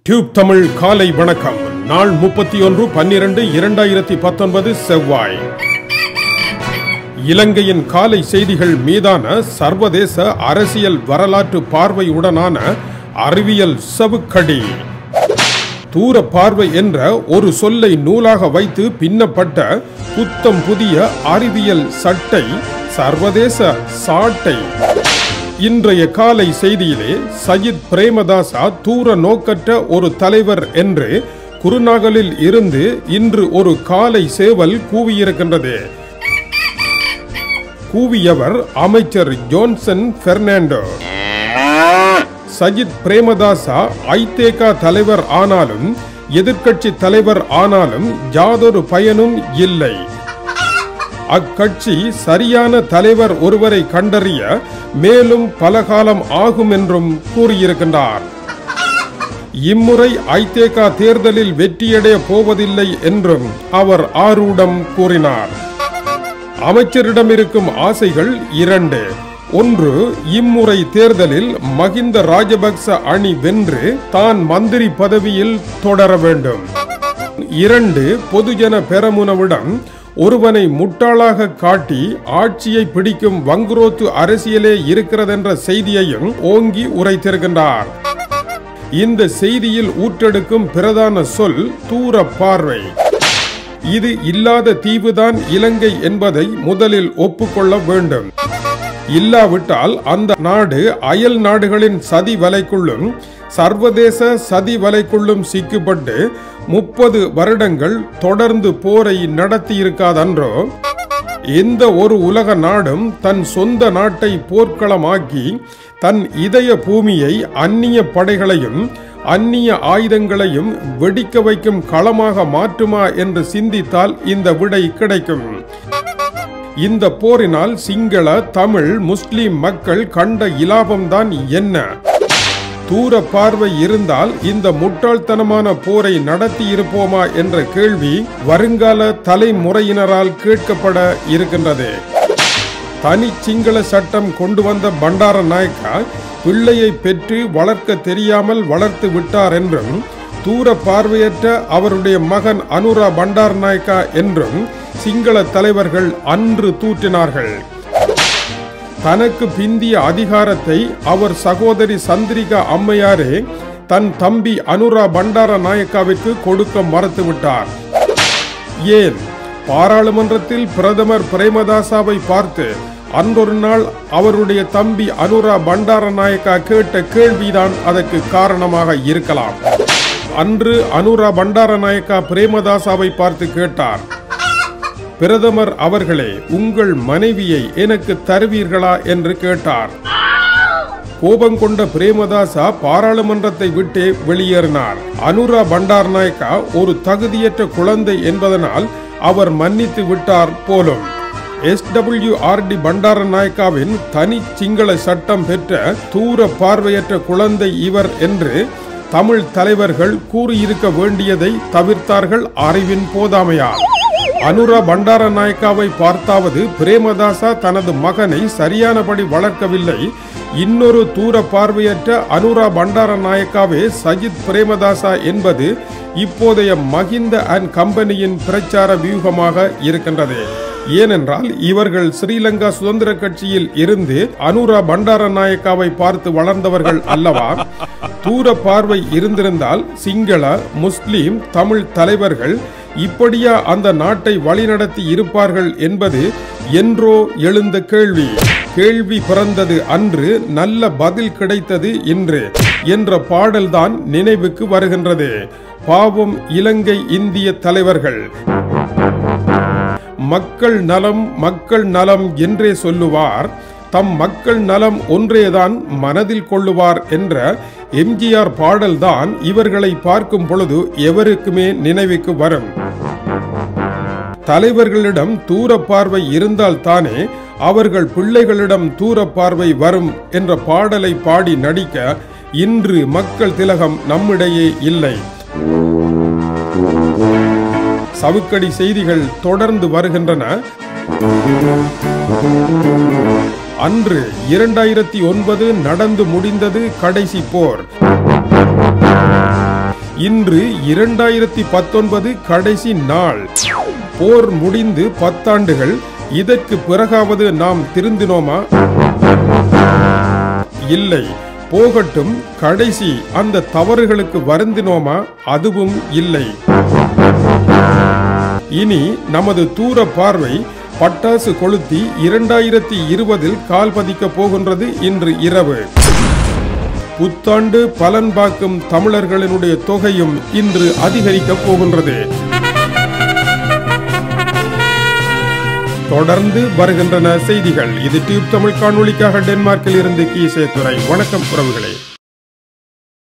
tube Tamil காலை வணக்கம் நாள் முப்பத்தி ஒன்று பன்னிரண்டு இரண்டாயிரத்தி பத்தொன்பது செவ்வாய் இலங்கையின் காலை செய்திகள் மீதான சர்வதேச அரசியல் வரலாற்று பார்வையுடனான அறிவியல் சவுக்கடி தூர பார்வை என்ற ஒரு சொல்லை நூலாக வைத்து பின்னப்பட்ட புத்தம் புதிய அறிவியல் சட்டை சர்வதேச சாட்டை இன்றைய காலை செய்தியிலே சயித் பிரேமதாசா தூர நோக்கற்ற ஒரு தலைவர் என்று குருநாகலில் இருந்து இன்று ஒரு காலை சேவல் கூவியிருக்கின்றது கூவியவர் அமைச்சர் ஜோன்சன் பெர்னாண்டோ சஜித் பிரேமதாசா ஐதேகா தலைவர் ஆனாலும் எதிர்க்கட்சி தலைவர் ஆனாலும் யாதொரு பயனும் இல்லை அக்கட்சி சரியான தலைவர் ஒருவரை கண்டறிய மேலும் பல காலம் ஆகும் என்றும் கூறியிருக்கின்றார் இம்முறை ஐதேகா தேர்தலில் வெற்றியடைய போவதில்லை என்றும் அவர் ஆரூடம் கூறினார் அமைச்சரிடம் இருக்கும் ஆசைகள் இரண்டு ஒன்று இம்முறை தேர்தலில் மகிந்த ராஜபக்ச அணி வென்று தான் மந்திரி பதவியில் தொடர வேண்டும் இரண்டு பொதுஜன பெரமுனவிடம் ஒருவனை முட்டாளாக காட்டி ஆட்சியை பிடிக்கும் வங்குரோத்து அரசியலே இருக்கிறதென்ற செய்தியையும் ஓங்கி உரைத்திருக்கின்றார் இந்த செய்தியில் ஊற்றெடுக்கும் பிரதான சொல் தூர பார்வை இது இல்லாத தீவுதான் இலங்கை என்பதை முதலில் ஒப்புக்கொள்ள வேண்டும் இல்லாவிட்டால் அந்த நாடு அயல் நாடுகளின் சதி வலைக்குள்ளும் சர்வதேச சதி வலைக்குள்ளும் சிக்கப்பட்டு முப்பது வருடங்கள் தொடர்ந்து போரை நடத்தியிருக்காதன்றோ எந்த ஒரு உலக நாடும் தன் சொந்த நாட்டை போர்க்களமாக்கி தன் இதய பூமியை அந்நிய படைகளையும் அந்நிய ஆயுதங்களையும் வெடிக்க வைக்கும் களமாக மாற்றுமா என்று சிந்தித்தால் இந்த விடை கிடைக்கும் இந்த போரினால் சிங்கள தமிழ் முஸ்லிம் மக்கள் கண்ட இலாபம்தான் என்ன தூர பார்வை இருந்தால் இந்த முட்டாள்தனமான போரை நடத்தி இருப்போமா என்ற கேள்வி வருங்கால தலைமுறையினரால் கேட்கப்பட இருக்கின்றது தனி சிங்கள சட்டம் கொண்டு வந்த பண்டார நாயக்கா பிள்ளையை பெற்று வளர்க்க தெரியாமல் வளர்த்து விட்டார் என்றும் தூர பார்வையற்ற அவருடைய மகன் அனுரா பண்டார் நாயக்கா என்றும் சிங்கள தலைவர்கள் அன்று தூற்றினார்கள் தனக்கு பிந்திய அதிகாரத்தை அவர் சகோதரி சந்திரிகா அம்மையாரே தன் தம்பி அனுரா பண்டார நாயக்காவிற்கு கொடுக்க மறுத்துவிட்டார் ஏன் பாராளுமன்றத்தில் பிரதமர் பிரேமதாசாவை பார்த்து அன்றொரு நாள் அவருடைய தம்பி அனுரா பண்டார நாயக்கா கேட்ட கேள்விதான் அதற்கு காரணமாக இருக்கலாம் அன்று அனுரா பண்டார நாயக்கா பிரேமதாசாவை பார்த்து கேட்டார் பிரதமர் அவர்களே உங்கள் மனைவியை எனக்கு தருவீர்களா என்று கேட்டார் கோபம் கொண்ட பிரேமதாசா பாராளுமன்றத்தை விட்டே வெளியேறினார் அனுரா பண்டார் நாயக்கா ஒரு தகுதியற்ற குழந்தை என்பதனால் அவர் மன்னித்து விட்டார் போலும் எஸ் டபிள்யூ ஆர் டி பண்டார நாயக்காவின் தனி சிங்கள சட்டம் பெற்ற தூர பார்வையற்ற குழந்தை இவர் என்று தமிழ் தலைவர்கள் கூறியிருக்க வேண்டியதை தவிர்த்தார்கள் அறிவின் போதாமையால் அனுரா பண்டார நாயக்காவை பார்த்தாவது பிரேமதாசா தனது மகனை சரியானபடி வளர்க்கவில்லை இன்னொரு தூர பார்வையற்ற அனுரா பண்டார நாயக்காவே சஜித் பிரேமதாசா என்பது இப்போதைய மகிந்த அண்ட் கம்பெனியின் பிரச்சார வியூகமாக இருக்கின்றது ஏனென்றால் இவர்கள் ஸ்ரீலங்கா சுதந்திர கட்சியில் இருந்து அனுரா பண்டார நாயக்காவை பார்த்து வளர்ந்தவர்கள் அல்லவா தூர பார்வை இருந்திருந்தால் சிங்கள முஸ்லிம் தமிழ் தலைவர்கள் இப்படியா அந்த நாட்டை வழிநடத்தி இருப்பார்கள் என்பது என்றோ எழுந்த கேள்வி கேள்வி பிறந்தது அன்று நல்ல பதில் கிடைத்தது இன்று என்ற பாடல்தான் நினைவுக்கு வருகின்றது பாவம் இலங்கை இந்திய தலைவர்கள் மக்கள் நலம் மக்கள் நலம் என்றே சொல்லுவார் தம் மக்கள் நலம் ஒன்றேதான் மனதில் கொள்ளுவார் என்ற எம்ஜிஆர் பாடல்தான் இவர்களை பார்க்கும் பொழுது எவருக்குமே நினைவுக்கு வரும் தலைவர்களிடம் தூர பார்வை இருந்தால் தானே அவர்கள் பிள்ளைகளிடம் தூர பார்வை வரும் என்ற பாடலை பாடி நடிக்க இன்று மக்கள் திலகம் நம்மிடையே இல்லை சவுக்கடி செய்திகள் தொடர்ந்து வருகின்றன அன்று இரண்டாயிரத்தி ஒன்பது நடந்து முடிந்தது கடைசி போர் இன்று இரண்டாயிரத்தி பத்தொன்பது கடைசி நாள் போர் முடிந்து பத்தாண்டுகள் இதற்கு பிறகாவது நாம் திருந்தினோமா இல்லை போகட்டும் கடைசி அந்த தவறுகளுக்கு வருந்தினோமா அதுவும் இல்லை இனி நமது தூர பார்வை பட்டாசு கொளுத்தி இரண்டாயிரத்தி இருபதில் கால் பதிக்க போகின்றது இன்று இரவு புத்தாண்டு பலன் பார்க்கும் தமிழர்களினுடைய தொகையும் இன்று அதிகரிக்கப் போகின்றது தொடர்ந்து வருகின்றன செய்திகள் இது டியூப் தமிழ் காணொளிக்காக டென்மார்க்கில் இருந்து கீசே துறை வணக்கம் உறவுகளே